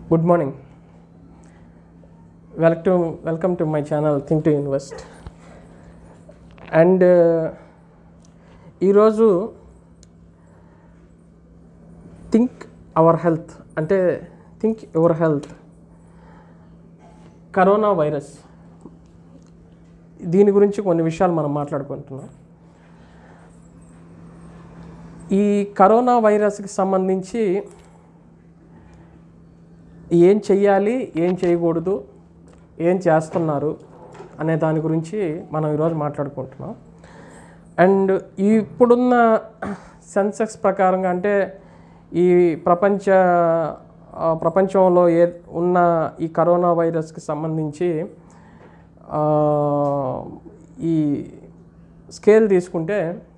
good morning welcome to welcome to my channel think to invest and ఈరోజు think our health అంటే think your health corona virus దీని గురించి కొన్ని విషయాలు మనం మాట్లాడుకుంటున్నాం ఈ కరోనా వైరస్కి సంబంధించి ఏం చెయ్యాలి ఏం చేయకూడదు ఏం చేస్తున్నారు అనే దాని గురించి మనం ఈరోజు మాట్లాడుకుంటున్నాం అండ్ ఇప్పుడున్న సెన్సెక్స్ ప్రకారంగా అంటే ఈ ప్రపంచ ఆ, ప్రపంచంలో ఏ ఉన్న ఈ కరోనా వైరస్కి సంబంధించి ఆ, ఈ స్కేల్ తీసుకుంటే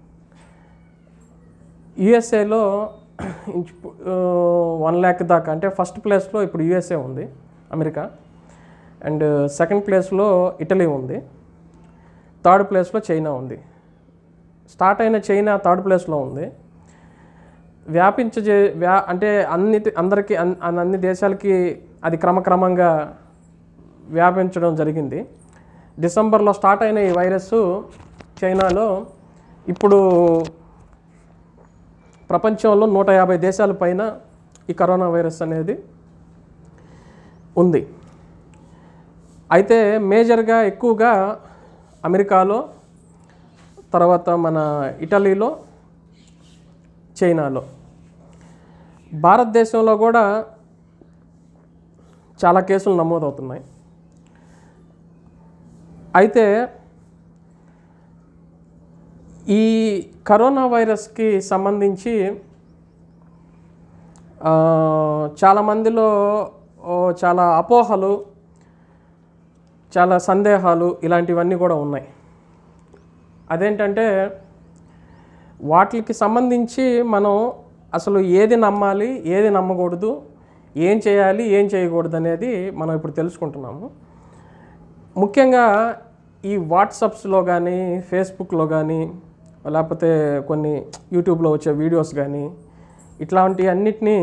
యుఎస్ఏలో వన్ ల్యాక్ దాకా అంటే ఫస్ట్ ప్లేస్లో ఇప్పుడు యుఎస్ఏ ఉంది అమెరికా అండ్ సెకండ్ ప్లేస్లో ఇటలీ ఉంది థర్డ్ ప్లేస్లో చైనా ఉంది స్టార్ట్ అయిన చైనా థర్డ్ ప్లేస్లో ఉంది వ్యాపించజే వ్యా అంటే అన్ని అందరికీ అన్- అన్- అన్ని దేశాలకి అది క్రమక్రమంగా వ్యాపించడం జరిగింది డిసెంబర్లో స్టార్ట్ అయిన ఈ వైరస్ చైనాలో ఇప్పుడు ప్రపంచంలో నూట యాభై దేశాల పైన ఈ కరోనా వైరస్ అనేది ఉంది అయితే మేజర్గా ఎక్కువగా అమెరికాలో తర్వాత మన ఇటలీలో చైనాలో భారతదేశంలో కూడా చాలా కేసులు నమోదవుతున్నాయి అయితే ఈ కరోనా వైరస్కి సంబంధించి ఆ, చాలా మందిలో ఓ, చాలా అపోహలు చాలా సందేహాలు ఇలాంటివన్నీ కూడా ఉన్నాయి అదేంటంటే వాటికి సంబంధించి మనం అసలు ఏది నమ్మాలి ఏది నమ్మకూడదు ఏం చేయాలి ఏం చేయకూడదు అనేది మనం ఇప్పుడు తెలుసుకుంటున్నాము ముఖ్యంగా ఈ వాట్సప్స్లో కానీ ఫేస్బుక్లో కానీ లేకపోతే కొన్ని యూట్యూబ్లో వచ్చే వీడియోస్ కానీ ఇట్లాంటి అన్నిటినీ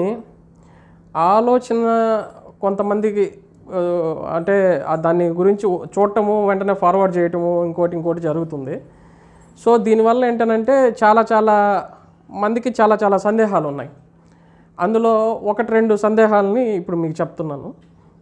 ఆలోచన కొంతమందికి ఆ, అంటే ఆ దాని గురించి చూడటము వెంటనే ఫార్వర్డ్ చేయటము ఇంకోటి ఇంకోటి జరుగుతుంది సో దీనివల్ల ఏంటనంటే చాలా చాలా మందికి చాలా చాలా సందేహాలు ఉన్నాయి అందులో ఒకటి రెండు సందేహాలని ఇప్పుడు మీకు చెప్తున్నాను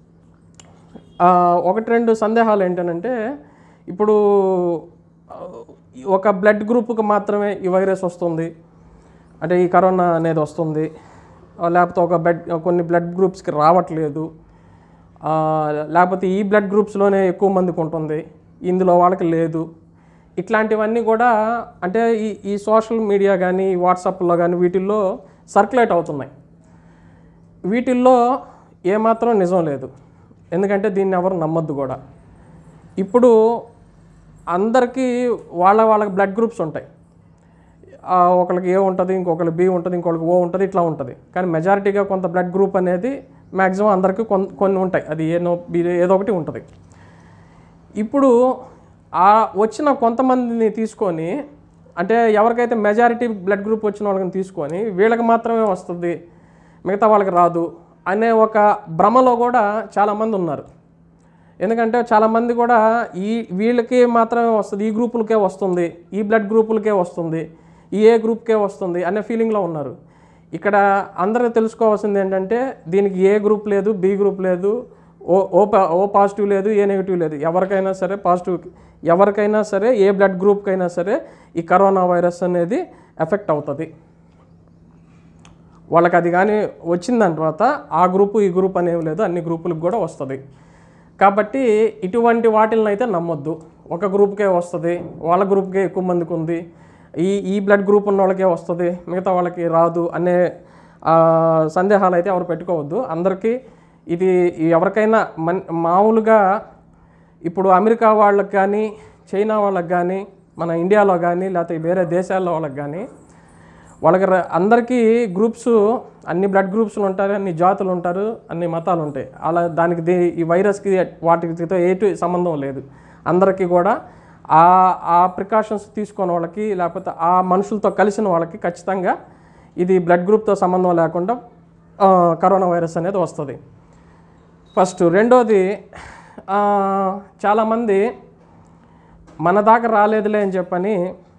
ఆ, ఒకటి రెండు సందేహాలు ఏంటనంటే ఇప్పుడు ఆ, ఒక బ్లడ్ గ్రూప్కి మాత్రమే ఈ వైరస్ వస్తుంది అంటే ఈ కరోనా అనేది వస్తుంది ఆ, లేకపోతే ఒక బ్లడ్ కొన్ని బ్లడ్ గ్రూప్స్కి రావట్లేదు ఆ, లేకపోతే ఈ బ్లడ్ గ్రూప్స్లోనే ఎక్కువ మందికి ఉంటుంది ఇందులో వాళ్ళకి లేదు ఇట్లాంటివన్నీ కూడా అంటే ఈ ఈ సోషల్ మీడియా కానీ వాట్సాప్లో కానీ వీటిల్లో సర్క్యులేట్ అవుతున్నాయి వీటిల్లో ఏమాత్రం నిజం లేదు ఎందుకంటే దీన్ని ఎవరు నమ్మొద్దు కూడా ఇప్పుడు అందరికీ వాళ్ళ వాళ్ళకి బ్లడ్ గ్రూప్స్ ఉంటాయి ఆ, ఒకళ్ళకి ఏ ఉంటుంది ఇంకొకరికి బి ఉంటుంది ఇంకొకరికి ఓ ఉంటుంది ఇట్లా ఉంటుంది కానీ మెజారిటీగా కొంత బ్లడ్ గ్రూప్ అనేది మ్యాక్సిమం అందరికీ కొన్- కొన్ని ఉంటాయి అది ఏనో బి ఏదో ఒకటి ఉంటుంది ఇప్పుడు ఆ వచ్చిన కొంతమందిని తీసుకొని అంటే ఎవరికైతే మెజారిటీ బ్లడ్ గ్రూప్ వచ్చిన వాళ్ళని తీసుకొని వీళ్ళకి మాత్రమే వస్తుంది మిగతా వాళ్ళకి రాదు అనే ఒక భ్రమలో కూడా చాలామంది ఉన్నారు ఎందుకంటే చాలామంది కూడా ఈ వీళ్ళకి మాత్రమే వస్తుంది ఈ గ్రూపులకే వస్తుంది ఈ బ్లడ్ గ్రూపులకే వస్తుంది ఈ ఏ గ్రూప్కే వస్తుంది అనే ఫీలింగ్లో ఉన్నారు ఇక్కడ అందరూ తెలుసుకోవాల్సింది ఏంటంటే దీనికి ఏ గ్రూప్ లేదు బి గ్రూప్ లేదు ఓ ఓ పా- ఓ పాజిటివ్ లేదు ఏ నెగిటివ్ లేదు ఎవరికైనా సరే పాజిటివ్ ఎవరికైనా సరే ఏ బ్లడ్ గ్రూప్కైనా సరే ఈ కరోనా వైరస్ అనేది ఎఫెక్ట్ అవుతుంది వాళ్ళకి అది కానీ వచ్చిన దాని తర్వాత ఆ గ్రూపు ఈ గ్రూప్ అనేవి లేదు అన్ని గ్రూపులకు కూడా వస్తుంది కాబట్టి ఇటువంటి వాటిని అయితే నమ్మొద్దు ఒక గ్రూప్కే వస్తుంది వాళ్ళ గ్రూప్కే ఎక్కువ మందికి ఉంది ఈ ఈ బ్లడ్ గ్రూప్ ఉన్న వాళ్ళకే వస్తుంది మిగతా వాళ్ళకి రాదు అనే ఆ, సందేహాలు అయితే ఎవరు పెట్టుకోవద్దు అందరికీ ఇది ఎవరికైనా మన్ మామూలుగా ఇప్పుడు అమెరికా వాళ్ళకి కానీ చైనా వాళ్ళకి కానీ మన ఇండియాలో కానీ లేకపోతే వేరే దేశాల్లో వాళ్ళకి కానీ వాళ్ళకి ర- అందరికీ గ్రూప్స్ అన్ని బ్లడ్ గ్రూప్స్లు ఉంటారు అన్ని జాతులు ఉంటారు అన్ని మతాలు ఉంటాయి అలా దానికి దే- ఈ వైరస్కి వాటితో ఎటు సంబంధం లేదు అందరికీ కూడా ఆ ఆ ప్రికాషన్స్ తీసుకున్న వాళ్ళకి లేకపోతే ఆ మనుషులతో కలిసిన వాళ్ళకి ఖచ్చితంగా ఇది బ్లడ్ గ్రూప్తో సంబంధం లేకుండా ఆ, కరోనా వైరస్ అనేది వస్తుంది ఫస్ట్ రెండోది ఆ, చాలామంది మన దాకా రాలేదులే అని చెప్పని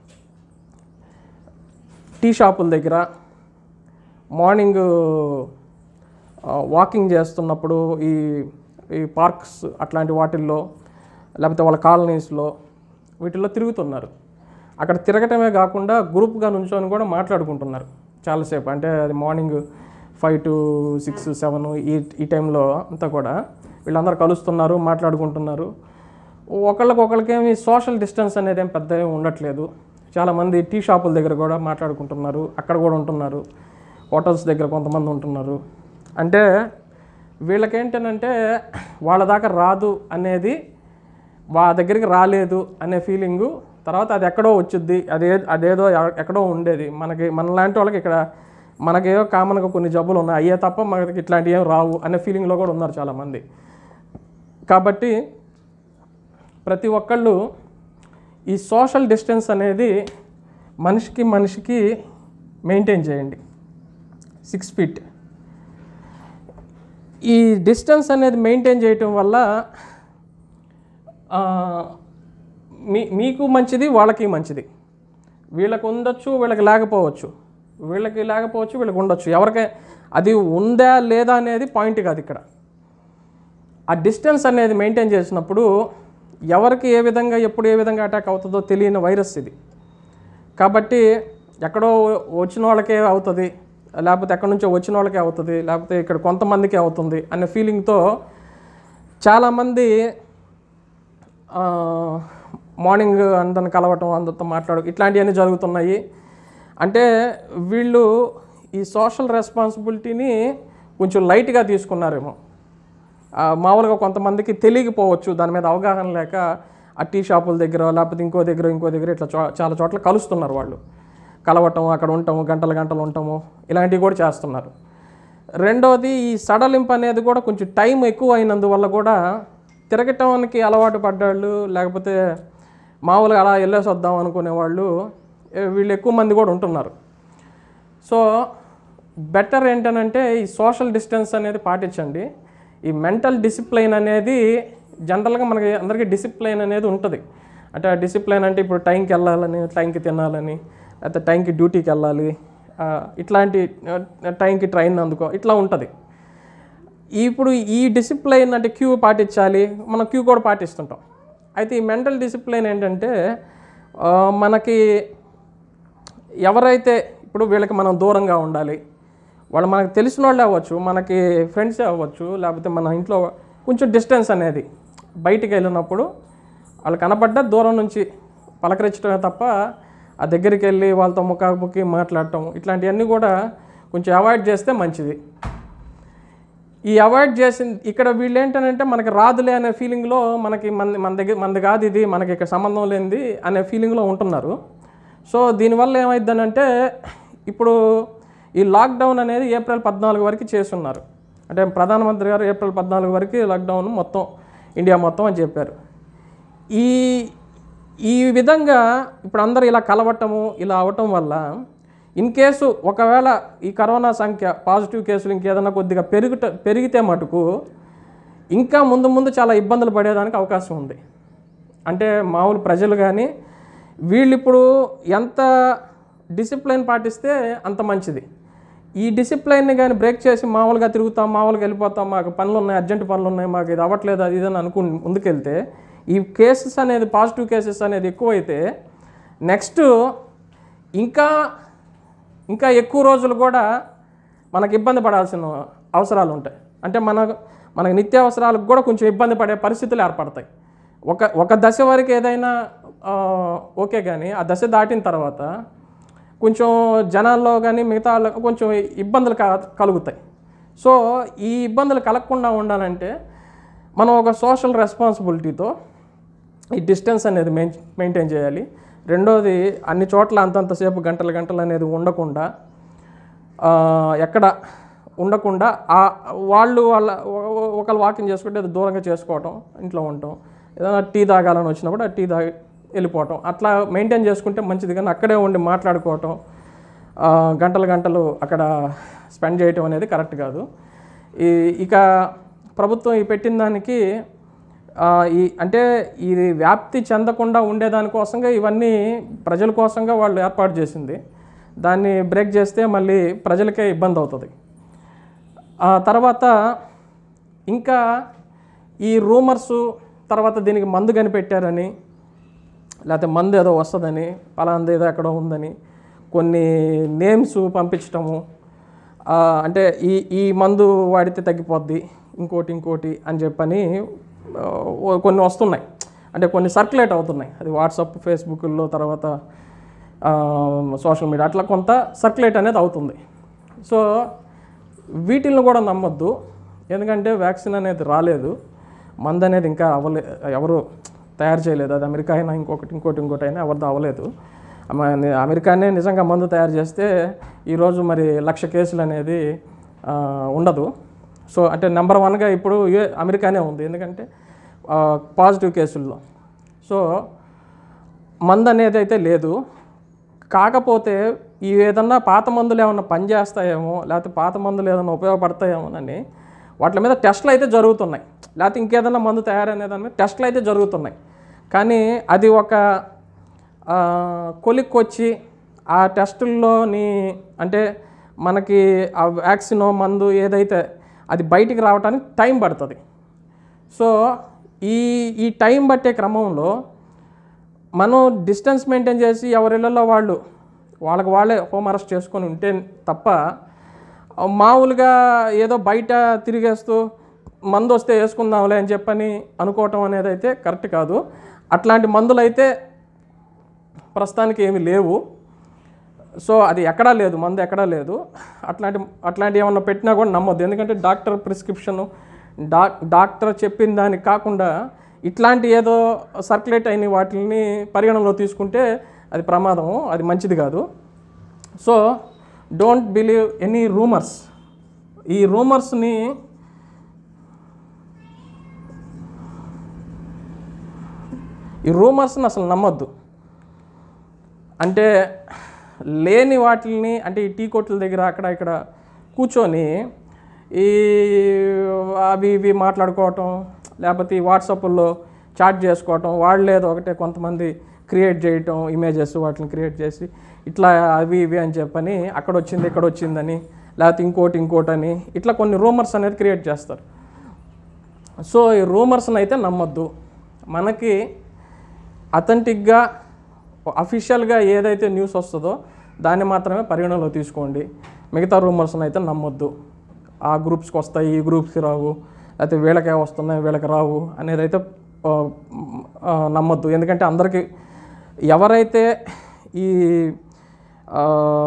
టీ షాపుల దగ్గర మార్నింగ్ ఆ, వాకింగ్ చేస్తున్నప్పుడు ఈ ఈ పార్క్స్ అట్లాంటి వాటిల్లో లేకపోతే వాళ్ళ కాలనీస్లో వీటిల్లో తిరుగుతున్నారు అక్కడ తిరగటమే కాకుండా గ్రూప్గా నుంచొని కూడా మాట్లాడుకుంటున్నారు చాలాసేపు అంటే అది morning five to six seven ఈ ఈ టైంలో అంతా కూడా వీళ్ళందరూ కలుస్తున్నారు మాట్లాడుకుంటున్నారు ఒకళ్ళకి ఒకళ్ళకేమి సోషల్ డిస్టెన్స్ అనేది ఏం పెద్ద ఏం ఉండట్లేదు చాలామంది టీ షాపుల దగ్గర కూడా మాట్లాడుకుంటున్నారు అక్కడ కూడా ఉంటున్నారు హోటల్స్ దగ్గర కొంతమంది ఉంటున్నారు అంటే వీళ్ళకేంటనంటే వాళ్ళ దాకా రాదు అనేది వాళ్ళ దగ్గరికి రాలేదు అనే ఫీలింగు తర్వాత అది ఎక్కడో వచ్చింది అదే అదేదో ఎ- ఎక్కడో ఉండేది మనకి మనలాంటి వాళ్ళకి ఇక్కడ మనకేదో కామన్గా కొన్ని జబ్బులు ఉన్నాయి అయ్యే తప్ప మనకి ఇట్లాంటివి ఏం రావు అనే ఫీలింగ్లో కూడా ఉన్నారు చాలామంది కాబట్టి ప్రతి ఒక్కళ్ళు ఈ సోషల్ డిస్టెన్స్ అనేది మనిషికి మనిషికి మెయింటైన్ చేయండి సిక్స్ ఫీట్ ఈ డిస్టెన్స్ అనేది మెయింటైన్ చేయటం వల్ల ఆ, మీ మీకు మంచిది వాళ్ళకి మంచిది వీళ్ళకి ఉండొచ్చు వీళ్ళకి లేకపోవచ్చు వీళ్ళకి లేకపోవచ్చు వీళ్ళకి ఉండొచ్చు ఎవరికి అది ఉందా లేదా అనేది పాయింట్ కాదు ఇక్కడ ఆ డిస్టెన్స్ అనేది మెయింటైన్ చేసినప్పుడు ఎవరికి ఏ విధంగా ఎప్పుడు ఏ విధంగా అటాక్ అవుతుందో తెలియని వైరస్ ఇది కాబట్టి ఎక్కడో వచ్చిన వాళ్ళకే అవుతుంది లేకపోతే ఎక్కడి నుంచో వచ్చిన వాళ్ళకే అవుతుంది లేకపోతే ఇక్కడ కొంతమందికే అవుతుంది అనే ఫీలింగ్తో చాలామంది ఆ, మార్నింగ్ అందరిని కలవటం అందరితో మాట్లాడు ఇట్లాంటివన్నీ జరుగుతున్నాయి అంటే వీళ్ళు ఈ సోషల్ రెస్పాన్సిబిలిటీని కొంచెం లైట్గా తీసుకున్నారేమో ఆ, మామూలుగా కొంతమందికి తెలియకపోవచ్చు దాని మీద అవగాహన లేక ఆ టీ షాపుల దగ్గర లేకపోతే ఇంకో దగ్గర ఇంకో దగ్గర ఇట్లా చో చాలా చోట్ల కలుస్తున్నారు వాళ్ళు కలవటం అక్కడ ఉండటము గంటలు గంటలు ఉండటము ఇలాంటివి కూడా చేస్తున్నారు రెండోది ఈ సడలింపు అనేది కూడా కొంచెం టైం ఎక్కువ అయినందువల్ల కూడా తిరగటానికి అలవాటు పడ్డాళ్ళు లేకపోతే మామూలుగా అలా వెళ్ళేసి వద్దాం అనుకునే వాళ్ళు ఏ, వీళ్ళు ఎక్కువ మంది కూడా ఉంటున్నారు సో బెటర్ ఏంటనంటే ఈ సోషల్ డిస్టెన్స్ అనేది పాటించండి ఈ మెంటల్ డిసిప్లైన్ అనేది జనరల్గా మనకి అందరికీ డిసిప్లైన్ అనేది ఉంటుంది అంటే ఆ డిసిప్లైన్ అంటే ఇప్పుడు టైంకి వెళ్ళాలని టైంకి తినాలని లేకపోతే టైంకి డ్యూటీకి వెళ్ళాలి ఆ, ఇట్లాంటి ఆ, టైంకి ట్రైన్ అందుకో ఇట్లా ఉంటుంది ఇప్పుడు ఈ డిసిప్లైన్ అంటే క్యూ పాటించాలి మనం క్యూ కూడా పాటిస్తుంటాం అయితే ఈ మెంటల్ డిసిప్లైన్ ఏంటంటే ఆ, మనకి ఎవరైతే ఇప్పుడు వీళ్ళకి మనం దూరంగా ఉండాలి వాళ్ళు మనకు తెలిసిన వాళ్ళే అవ్వచ్చు మనకి ఫ్రెండ్సే అవ్వచ్చు లేకపోతే మన ఇంట్లో కొంచెం డిస్టెన్స్ అనేది బయటికి వెళ్ళినప్పుడు వాళ్ళు కనపడ్డ దూరం నుంచి పలకరించడమే తప్ప ఆ దగ్గరికి వెళ్ళి వాళ్ళతో ముఖాముఖి మాట్లాడటం ఇట్లాంటివన్నీ కూడా కొంచెం అవాయిడ్ చేస్తే మంచిది ఈ అవాయిడ్ చేసింది ఇక్కడ వీళ్ళు ఏంటంటే మనకి రాదులే అనే ఫీలింగ్లో మనకి మన మన దగ్గర మనది కాదు ఇది మనకి ఇక్కడ సంబంధం లేనిది అనే ఫీలింగ్లో ఉంటున్నారు సో దీనివల్ల ఏమైందనంటే ఇప్పుడు ఈ లాక్డౌన్ అనేది ఏప్రిల్ పద్నాలుగు వరకు చేస్తున్నారు అంటే ప్రధానమంత్రి గారు ఏప్రిల్ పద్నాలుగు వరకు లాక్డౌన్ మొత్తం ఇండియా మొత్తం అని చెప్పారు ఈ ఈ విధంగా ఇప్పుడు అందరూ ఇలా కలవటము ఇలా అవటం వల్ల ఇన్ కేసు ఒకవేళ ఈ కరోనా సంఖ్య పాజిటివ్ కేసులు ఇంకేదైనా కొద్దిగా పెరుగుట పెరిగితే మటుకు ఇంకా ముందు ముందు చాలా ఇబ్బందులు పడేదానికి అవకాశం ఉంది అంటే మామూలు ప్రజలు కానీ వీళ్ళు ఇప్పుడు ఎంత డిసిప్లైన్ పాటిస్తే అంత మంచిది ఈ డిసిప్లైన్ని కానీ బ్రేక్ చేసి మామూలుగా తిరుగుతాం మామూలుగా వెళ్ళిపోతాం మాకు పనులు ఉన్నాయి అర్జెంట్ పనులు ఉన్నాయి మాకు ఇది అవ్వట్లేదు అది ఇదని అనుకు ముందుకెళ్తే ఈ కేసెస్ అనేది పాజిటివ్ కేసెస్ అనేది ఎక్కువైతే నెక్స్ట్ ఇంకా ఇంకా ఎక్కువ రోజులు కూడా మనకి ఇబ్బంది పడాల్సిన అవసరాలు ఉంటాయి అంటే మన మనకి నిత్యావసరాలకు కూడా కొంచెం ఇబ్బంది పడే పరిస్థితులు ఏర్పడతాయి ఒక ఒక దశ వరకు ఏదైనా ఆ, ఓకే కానీ ఆ దశ దాటిన తర్వాత కొంచెం జనాల్లో కానీ మిగతా వాళ్ళకు కొంచెం ఇబ్బందులు క- కలుగుతాయి సో ఈ ఇబ్బందులు కలగకుండా ఉండాలంటే మనం ఒక సోషల్ రెస్పాన్సిబిలిటీతో ఈ డిస్టెన్స్ అనేది మెయిన్ మెయింటైన్ చేయాలి రెండోది అన్ని చోట్ల అంతంతసేపు గంటలు గంటలు అనేది ఉండకుండా ఆ, ఎక్కడ ఉండకుండా ఆ వాళ్ళు వాళ్ళ ఒ- ఒ- ఒకళ్ళు వాకింగ్ చేసుకుంటే అది దూరంగా చేసుకోవటం ఇంట్లో ఉండటం ఏదైనా టీ తాగాలని వచ్చినప్పుడు ఆ టీ తాగి వెళ్ళిపోవటం అట్లా మెయింటైన్ చేసుకుంటే మంచిది కానీ అక్కడే ఉండి మాట్లాడుకోవటం ఆ, గంటలు గంటలు అక్కడ స్పెండ్ చేయటం అనేది కరెక్ట్ కాదు ఈ ఇక ప్రభుత్వం ఈ పెట్టిన దానికి ఆ, ఈ అంటే ఇది వ్యాప్తి చెందకుండా ఉండేదానికోసంగా ఇవన్నీ ప్రజల కోసంగా వాళ్ళు ఏర్పాటు చేసింది దాన్ని బ్రేక్ చేస్తే మళ్ళీ ప్రజలకే ఇబ్బంది అవుతుంది ఆ తర్వాత ఇంకా ఈ రూమర్స్ తర్వాత దీనికి మందు కనిపెట్టారని లేకపోతే మందు ఏదో వస్తుందని పలాంది ఏదో ఎక్కడో ఉందని కొన్ని నేమ్స్ పంపించటము ఆ, అంటే ఈ ఈ మందు వాడితే తగ్గిపోద్ది ఇంకోటి ఇంకోటి అని చెప్పని ఆ, ఓ- కొన్ని వస్తున్నాయి అంటే కొన్ని సర్క్యులేట్ అవుతున్నాయి అది వాట్సాప్ ఫేస్బుక్లో తర్వాత సోషల్ మీడియా అట్లా కొంత సర్క్యులేట్ అనేది అవుతుంది సో వీటిల్ని కూడా నమ్మొద్దు ఎందుకంటే వ్యాక్సిన్ అనేది రాలేదు మందు అనేది ఇంకా అవ్వలే ఎవరు తయారు చేయలేదు అది అమెరికా అయినా ఇంకొకటి ఇంకోటి ఇంకోటి అయినా ఎవరిది అవ్వలేదు అమ- అమెరికానే నిజంగా మందు తయారు చేస్తే ఈరోజు మరి లక్ష కేసులు అనేది ఆ, ఉండదు సో అంటే నెంబర్ వన్గా ఇప్పుడు యు అమెరికానే ఉంది ఎందుకంటే పాజిటివ్ కేసుల్లో సో మందు అనేది అయితే లేదు కాకపోతే ఈ ఏదన్నా పాత మందులు ఏమన్నా పనిచేస్తాయేమో లేకపోతే పాత మందులు ఏదన్నా ఉపయోగపడతాయేమోనని వాటి మీద టెస్టులు అయితే జరుగుతున్నాయి లేకపోతే ఇంకేదన్నా మందు తయారనే దాని మీద టెస్టులు అయితే జరుగుతున్నాయి కానీ అది ఒక ఆ, కొలిక్కొచ్చి ఆ టెస్టుల్లోని అంటే మనకి ఆ వ్యాక్సిన్ మందు ఏదైతే అది బయటికి రావడానికి టైం పడుతుంది సో ఈ ఈ టైం పట్టే క్రమంలో మనం డిస్టెన్స్ మెయింటైన్ చేసి ఎవరిళ్ళలో వాళ్ళు వాళ్ళకి వాళ్ళే హోమ్ అరెస్ట్ చేసుకొని ఉంటే తప్ప ఆ, మామూలుగా ఏదో బయట తిరిగేస్తూ మందు వస్తే వేసుకుందాంలే అని చెప్పని అనుకోవటం అనేది అయితే కరెక్ట్ కాదు అట్లాంటి మందులు అయితే ప్రస్తుతానికి ఏమీ లేవు సో అది ఎక్కడా లేదు మందు ఎక్కడా లేదు అట్లాంటి అట్లాంటి ఏమన్నా పెట్టినా కూడా నమ్మొద్దు ఎందుకంటే డాక్టర్ ప్రిస్క్రిప్షను డాక్ డాక్టర్ చెప్పిన దానికి కాకుండా ఇట్లాంటి ఏదో సర్క్యులేట్ అయిన వాటిని పరిగణనలో తీసుకుంటే అది ప్రమాదం అది మంచిది కాదు so don't believe any rumours ఈ రూమర్స్ని ఈ రూమర్స్ని అసలు నమ్మొద్దు అంటే లేని వాటిని అంటే ఈ టీ కొట్ల దగ్గర అక్కడ ఇక్కడ కూర్చొని ఈ అవి ఇవి మాట్లాడుకోవటం లేకపోతే ఈ వాట్సాప్లో చాట్ చేసుకోవటం వాళ్ళు ఏదో ఒకటే కొంతమంది క్రియేట్ చేయటం ఇమేజెస్ వాటిని క్రియేట్ చేసి ఇట్లా అవి ఇవి అని చెప్పని అక్కడ వచ్చింది ఇక్కడ వచ్చిందని లేకపోతే ఇంకోటి ఇంకోటి అని ఇట్లా కొన్ని రూమర్స్ అనేది క్రియేట్ చేస్తారు సో ఈ రూమర్స్ని అయితే నమ్మొద్దు మనకి అథెంటిక్గా అఫీషియల్గా ఏదైతే న్యూస్ వస్తుందో దాన్ని మాత్రమే పరిగణనలో తీసుకోండి మిగతా రూమర్స్ని అయితే నమ్మొద్దు ఆ గ్రూప్స్కి వస్తాయి ఈ గ్రూప్స్కి రావు లేకపోతే వీళ్ళకే వస్తున్నాయి వీళ్ళకి రావు అనేది అయితే ఆ, ఆ, నమ్మొద్దు ఎందుకంటే అందరికీ ఎవరైతే ఈ ఆ,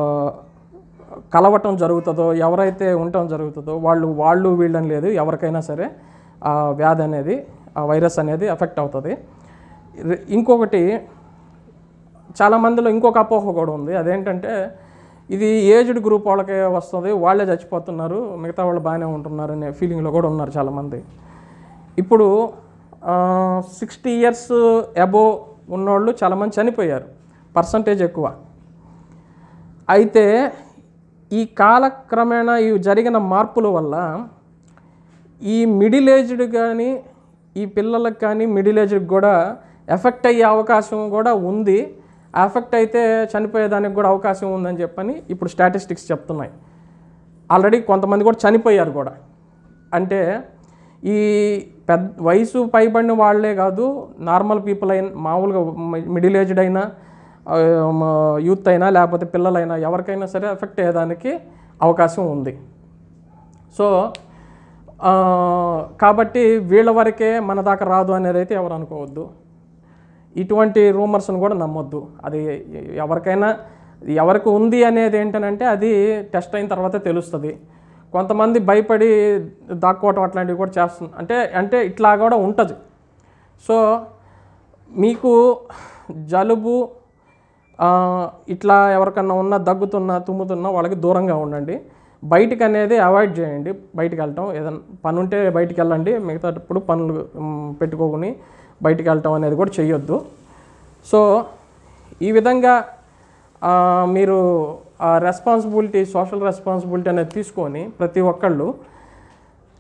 కలవటం జరుగుతుందో ఎవరైతే ఉండటం జరుగుతుందో వాళ్ళు వాళ్ళు వీళ్ళని లేదు ఎవరికైనా సరే ఆ వ్యాధి అనేది ఆ వైరస్ అనేది ఎఫెక్ట్ అవుతుంది ఇది- ఇంకొకటి చాలా మందిలో ఇంకొక అపోహ కూడా ఉంది అదేంటంటే ఇది ఏజ్డ్ గ్రూప్ వాళ్ళకే వస్తుంది వాళ్ళే చచ్చిపోతున్నారు మిగతా వాళ్ళు బాగానే ఉంటున్నారు అనే ఫీలింగ్లో కూడా ఉన్నారు చాలామంది ఇప్పుడు సిక్స్టీ ఇయర్స్ అబోవ్ ఉన్నోళ్ళు చాలామంది చనిపోయారు పర్సంటేజ్ ఎక్కువ అయితే ఈ కాలక్రమేణా ఈ జరిగిన మార్పుల వల్ల ఈ మిడిల్ ఏజ్డ్ కానీ ఈ పిల్లలకు కానీ మిడిల్ ఏజ్డ్ కూడా ఎఫెక్ట్ అయ్యే అవకాశం కూడా ఉంది ఆ ఎఫెక్ట్ అయితే చనిపోయేదానికి కూడా అవకాశం ఉందని చెప్పని ఇప్పుడు స్టాటిస్టిక్స్ చెప్తున్నాయి ఆల్రెడీ కొంతమంది కూడా చనిపోయారు కూడా అంటే ఈ పెద్ద వయసు పైబడిన వాళ్ళే కాదు నార్మల్ పీపుల్ అయిన మామూలుగా మిడిల్ ఏజ్డ్ అయినా ఆ, మ- యూత్ అయినా లేకపోతే పిల్లలైనా ఎవరికైనా సరే ఎఫెక్ట్ అయ్యేదానికి అవకాశం ఉంది సో ఆ, కాబట్టి వీళ్ళ వరకే మన దాకా రాదు అనేది అయితే ఎవరు అనుకోవద్దు ఇటువంటి రూమర్స్ని కూడా నమ్మొద్దు అది ఎవరికైనా ఎవరికి ఉంది అనేది ఏంటనంటే అది టెస్ట్ అయిన తర్వాత తెలుస్తుంది కొంతమంది భయపడి దాక్కోవటం అట్లాంటివి కూడా చేస్తుంది అంటే అంటే ఇట్లా కూడా ఉంటుంది సో మీకు జలుబు ఆ, ఇట్లా ఎవరికన్నా ఉన్నా దగ్గుతున్నా తుమ్ముతున్నా వాళ్ళకి దూరంగా ఉండండి బయటికి అనేది అవాయిడ్ చేయండి బయటికి వెళ్ళటం ఏదైనా పని ఉంటే బయటికి వెళ్ళండి మిగతాటప్పుడు పనులు మ్, పెట్టుకోకుని బయటికి వెళ్ళటం అనేది కూడా చేయొద్దు సో ఈ విధంగా ఆ, మీరు ఆ రెస్పాన్సిబిలిటీ సోషల్ రెస్పాన్సిబిలిటీ అనేది తీసుకొని ప్రతి ఒక్కళ్ళు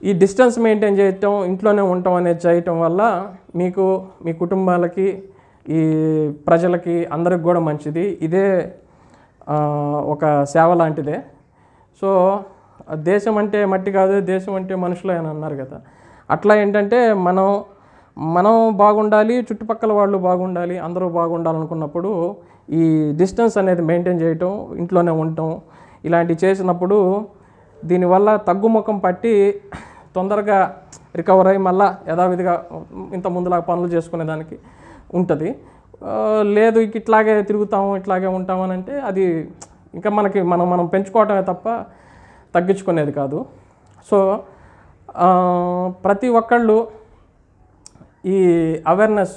ఈ డిస్టెన్స్ మెయింటైన్ చేయటం ఇంట్లోనే ఉండటం అనేది చేయటం వల్ల మీకు మీ కుటుంబాలకి ఈ ప్రజలకి అందరికి కూడా మంచిది ఇదే ఆ, ఒక సేవ లాంటిదే సో ఆ దేశం అంటే మట్టి కాదు దేశం అంటే మనుషులే అని అన్నారు కదా అట్లా ఏంటంటే మనం మనం బాగుండాలి చుట్టుపక్కల వాళ్ళు బాగుండాలి అందరూ బాగుండాలనుకున్నప్పుడు ఈ డిస్టెన్స్ అనేది మెయింటైన్ చేయటం ఇంట్లోనే ఉండటం ఇలాంటివి చేసినప్పుడు దీనివల్ల తగ్గుముఖం పట్టి తొందరగా రికవర్ అయ్యి మళ్ళా యథావిధిగా ఇంత ముందులాగా పనులు చేసుకునేదానికి ఉంటుంది ఆ, లేదు ఇక ఇట్లాగే తిరుగుతాము ఇట్లాగే ఉంటాము అని అంటే అది ఇంకా మనకి మనం మనం పెంచుకోవటమే తప్ప తగ్గించుకునేది కాదు సో ఆ, ప్రతి ఒక్కళ్ళు ఈ అవేర్నెస్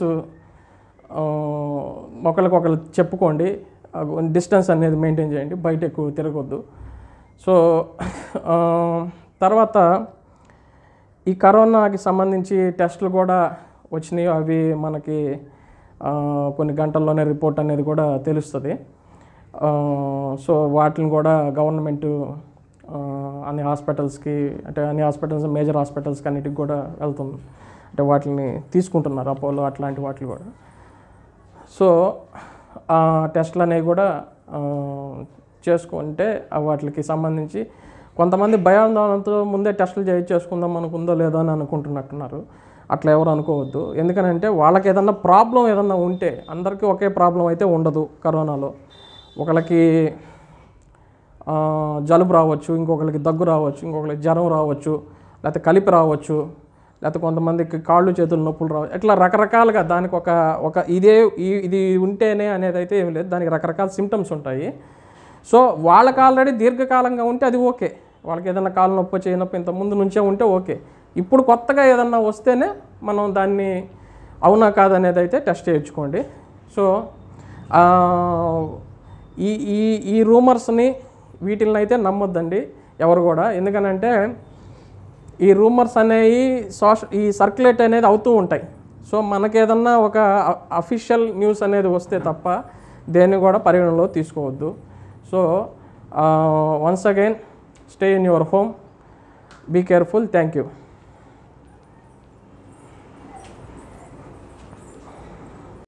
ఒకరికొకరు చెప్పుకోండి డిస్టెన్స్ అనేది మెయింటైన్ చేయండి బయట ఎక్కువ తిరగొద్దు సో ఆ, తర్వాత ఈ కరోనాకి సంబంధించి టెస్టులు కూడా వచ్చినాయి అవి మనకి ఆ, కొన్ని గంటల్లోనే రిపోర్ట్ అనేది కూడా తెలుస్తుంది ఆ, సో వాటిని కూడా గవర్నమెంట్ ఆ, అన్ని హాస్పిటల్స్కి అంటే అన్ని హాస్పిటల్స్ మేజర్ హాస్పిటల్స్కి అన్నిటికి కూడా వెళ్తుంది అంటే వాటిని తీసుకుంటున్నారు అపోలో అట్లాంటి వాటిని కూడా సో ఆ టెస్ట్లు అనేవి కూడా ఆ, చేసుకుంటే ఆ వాటికి సంబంధించి కొంతమంది భయాందోళనతో ముందే టెస్టులు చేయి చేసుకుందాం అనుకుందో లేదో అని అనుకుంటున్నట్టున్నారు అట్లా ఎవరు అనుకోవద్దు ఎందుకనంటే వాళ్ళకి ఏదన్నా ప్రాబ్లం ఏదన్నా ఉంటే అందరికీ ఒకే ప్రాబ్లం అయితే ఉండదు కరోనాలో ఒకళ్ళకి ఆ, జలుబు రావచ్చు ఇంకొకరికి దగ్గు రావచ్చు ఇంకొకరికి జ్వరం రావచ్చు లేకపోతే కలిపి రావచ్చు లేకపోతే కొంతమందికి కాళ్ళు చేతులు నొప్పులు రావచ్చు ఇట్లా రకరకాలుగా దానికి ఒక ఒక ఇదే ఈ- ఇది ఉంటేనే అనేది అయితే ఏం లేదు దానికి రకరకాల సిమ్టమ్స్ ఉంటాయి సో వాళ్ళకి ఆల్రెడీ దీర్ఘకాలంగా ఉంటే అది ఓకే వాళ్ళకి ఏదైనా కాలు నొప్పి చేయి నొప్పి ఇంత ముందు నుంచే ఉంటే ఓకే ఇప్పుడు కొత్తగా ఏదన్నా వస్తేనే మనం దాన్ని అవునా కాదనేది అయితే టెస్ట్ చేయించుకోండి సో ఆ, ఈ ఈ ఈ రూమర్స్ని వీటిని అయితే నమ్మొద్దండి ఎవరు కూడా ఎందుకనంటే ఈ రూమర్స్ అనేవి సోష ఈ సర్క్యులేట్ అనేది అవుతూ ఉంటాయి సో మనకేదన్నా ఒక అఫీషియల్ న్యూస్ అనేది వస్తే తప్ప దేన్ని కూడా పరిగణలో తీసుకోవద్దు so once again stay in your home be careful thank you